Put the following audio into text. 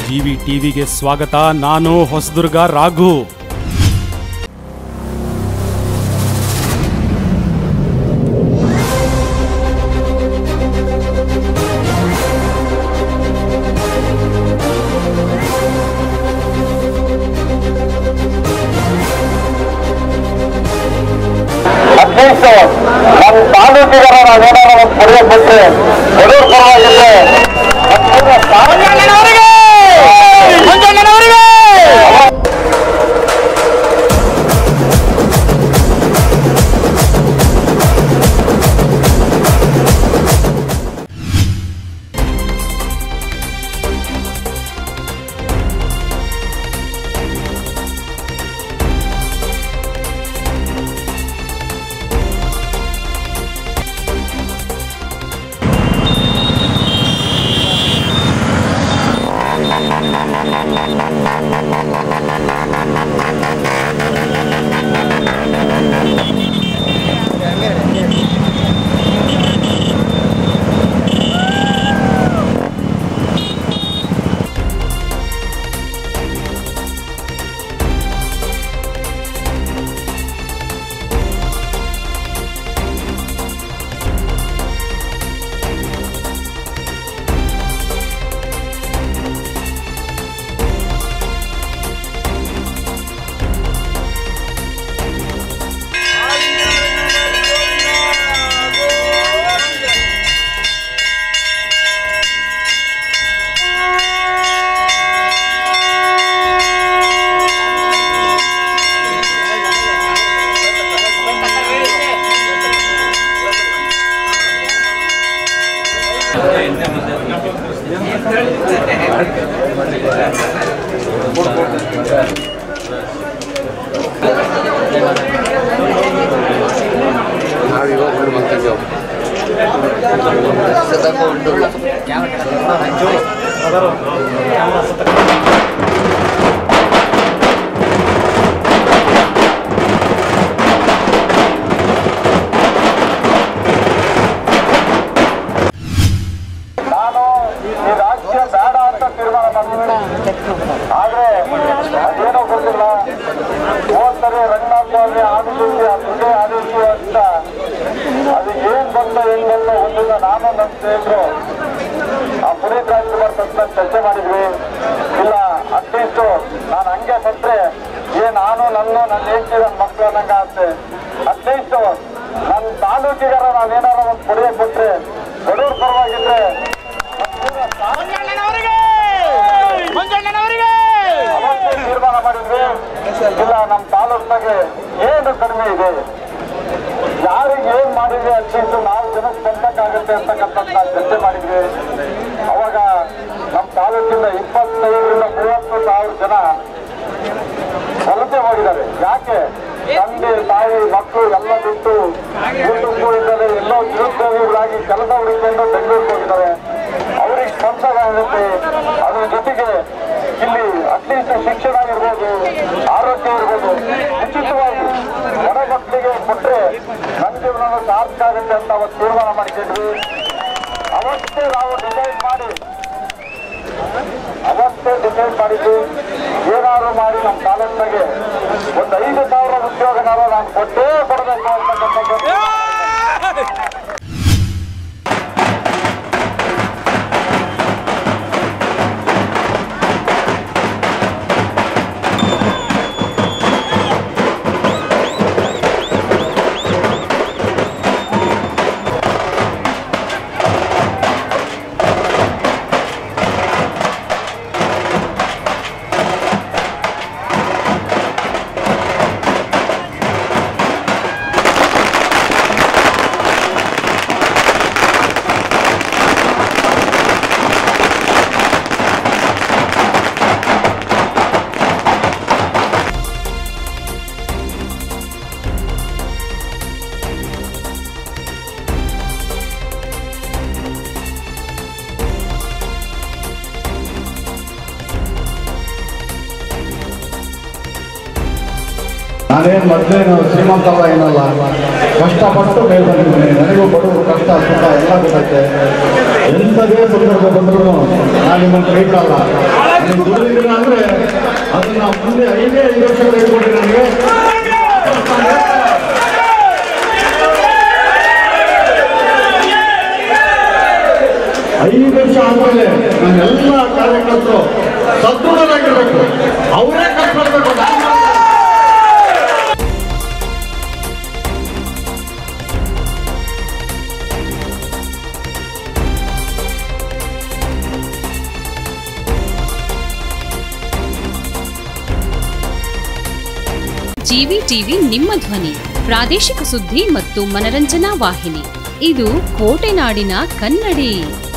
GV ಟಿವಿಗೆ ಸ್ವಾಗತ ನಾನು ಹೊಸದುರ್ಗ ರಾಘು ಅಟ್ಲೀಸ್ಟ್ ನಮ್ಮ ತಾಲೂಕಿಗರ ನಾವೇನಾರ ಒಂದು ಕೊಡುಗೆ ಕೊಟ್ಟರೆ ಬಡವ್ರ ಪರವಾಗಿದ್ರೆ ನಾವಿವಾಗ ಮೂರು ಮಂದಿದ್ದೇವೆ ನಾನು ಈ ರಾಜ್ಯ ಬೇಡ ಅಂತ ತೀರ್ಮಾನ ಮಾಡಿದ್ದೀನಿ ಆದ್ರೆ ಅದೇನೋ ಗೊತ್ತಿಲ್ಲ ಹೋದ್ಸರಿ ರಂಗನಾಥ್ ಸ್ವಾಮಿ ಆದಿಶಕ್ತಿ ಆ ಸುಜಯ ಆದಿಶಿ ಅಂತ ಅದು ಏನ್ ಬಂತ ಏನ್ ಬಂತ ಒಂದಿನ ನಾನು ನನ್ನ ಸ್ನೇಹಿತರು ಆ ಪುನೀತ್ ರಾಜ್ಕುಮಾರ್ ತಕ್ಷಣ ಚರ್ಚೆ ಮಾಡಿದ್ವಿ ಇಲ್ಲ ಅಟ್ಲೀಸ್ಟ್ ನಾನು ಹಂಗೆ ಸತ್ರೆ ಏ ನಾನು ನನ್ನ ನನ್ನ ಹೆಂಡತಿ ನನ್ನ ಮಕ್ಕಳು ಅನ್ನಂಗ ಆಗುತ್ತೆ ಅಟ್ಲೀಸ್ಟ್ ನನ್ನ ತಾಲೂಕಿಗಾರ ನಾವೇನಾರ ಒಂದು ಕೊಡುಗೆ ಕೊಟ್ರೆ ಬಡವ್ರ ಪರವಾಗಿದ್ರೆ ಅವತ್ತೇ ತೀರ್ಮಾನ ಮಾಡಿದ್ವಿ ಇಲ್ಲ ನಮ್ಮ ತಾಲೂಕಿನಾಗೆ ಏನು ಕಡಿಮೆ ಇದೆ ಯಾರಿಗೆ ಏನ್ ಮಾಡಿದ್ವಿ ಅಟ್ಲೀಸ್ಟ್ ನಾವು ಜನಕ್ಕೆ ಸ್ಪಂದಕ್ಕಾಗುತ್ತೆ ಅಂತಕ್ಕಂಥದ್ದು ನಾವು ಚರ್ಚೆ ಮಾಡಿದ್ವಿ ಅವಾಗ ನಮ್ಮ ತಾಲೂಕಿಂದ ಇಪ್ಪತ್ತೈದರಿಂದ ಮೂವತ್ತು ಸಾವಿರ ಜನ ವಲಸೆ ಹೋಗಿದ್ದಾರೆ ಯಾಕೆ ತಂದೆ ತಾಯಿ ಮಕ್ಕಳು ಎಲ್ಲ ಬಿಟ್ಟು ಕುಟುಂಬಗಳಿದ್ದಾರೆ ಎಲ್ಲೋ ನಿರುದ್ಯೋಗಿಗಳಾಗಿ ಕೆಲಸ ಹುಡುಕೊಂಡು ಬೆಂಗಳೂರಿಗೆ ಹೋಗಿದ್ದಾರೆ ಅವ್ರಿಗೆ ಸಂತೋಷ ಆಗುತ್ತೆ ಅದ್ರ ಜೊತೆಗೆ ಇಲ್ಲಿ ಅಟ್ಲೀಸ್ಟ್ ಶಿಕ್ಷಣ ಇರ್ಬೋದು ಆರೋಗ್ಯ ಇರ್ಬೋದು ಉಚಿತವಾಗಿ ಬಡ ಮಕ್ಕಳಿಗೆ ಕೊಟ್ಟರೆ ನನ್ನ ಜೀವನ ಸಾರ್ಥಕ ಆಗುತ್ತೆ ಅಂತ ಅವತ್ತು ತೀರ್ಮಾನ ಮಾಡಿಕೊಂಡ್ವಿ ಅವತ್ತೇ ನಾವು ಡಿಸೈಡ್ ಮಾಡಿ ಅವತ್ತೇ ಡಿಸೈಡ್ ಮಾಡಿದ್ವಿ ಏನಾದ್ರು ಮಾಡಿ ನಮ್ಮ ತಾಲೂಕಿನಾಗೆ ಒಂದು ಐದು ಸಾವಿರ ಉದ್ಯೋಗನಾರು ನಾನು ಕೊಟ್ಟೇ ಕೊಡಬೇಕು ಅಂತಕ್ಕಂಥದ್ದು ನಾನೇನು ಮೊದಲೇನು ಶ್ರೀಮಂತಲ್ಲ ಏನಲ್ಲ ಕಷ್ಟಪಟ್ಟು ಮೇಲೆ ಬಂದಿದ್ದೀನಿ ನನಗೂ ಬಡವರು ಕಷ್ಟ ಸುಖ ಎಲ್ಲ ಗೊತ್ತೈತೆ ಎಂಥದೇ ಸಂದರ್ಭ ಬಂದರೂ ನಾನು ನಿಮ್ಮನ್ನು ಕೈ ಬಿಡಲ್ಲ ನೀವು ದುಡಿದಿದ್ದೀರ ಅಂದ್ರೆ ಅದನ್ನ ಮುಂದೆ ಐದೇ ಐದು ವರ್ಷ ತೆಗೆದುಕೊಡಿ ನನಗೆ ಐದು ವರ್ಷ ಆದ್ಮೇಲೆ ನಮ್ಮೆಲ್ಲ ಕಾರ್ಯಕರ್ತರು ಸದೃಢರಾಗಿರ್ಬೇಕು ಅವರೇ ಕಷ್ಟಪಡ್ಬೇಕು ನಾನು ಮಾಡಲ್ಲ. ಜಿವಿ ಟಿವಿ ನಿಮ್ಮ ಧ್ವನಿ ಪ್ರಾದೇಶಿಕ ಸುದ್ದಿ ಮತ್ತು ಮನರಂಜನಾ ವಾಹಿನಿ ಇದು ಕೋಟೆನಾಡಿನ ಕನ್ನಡಿ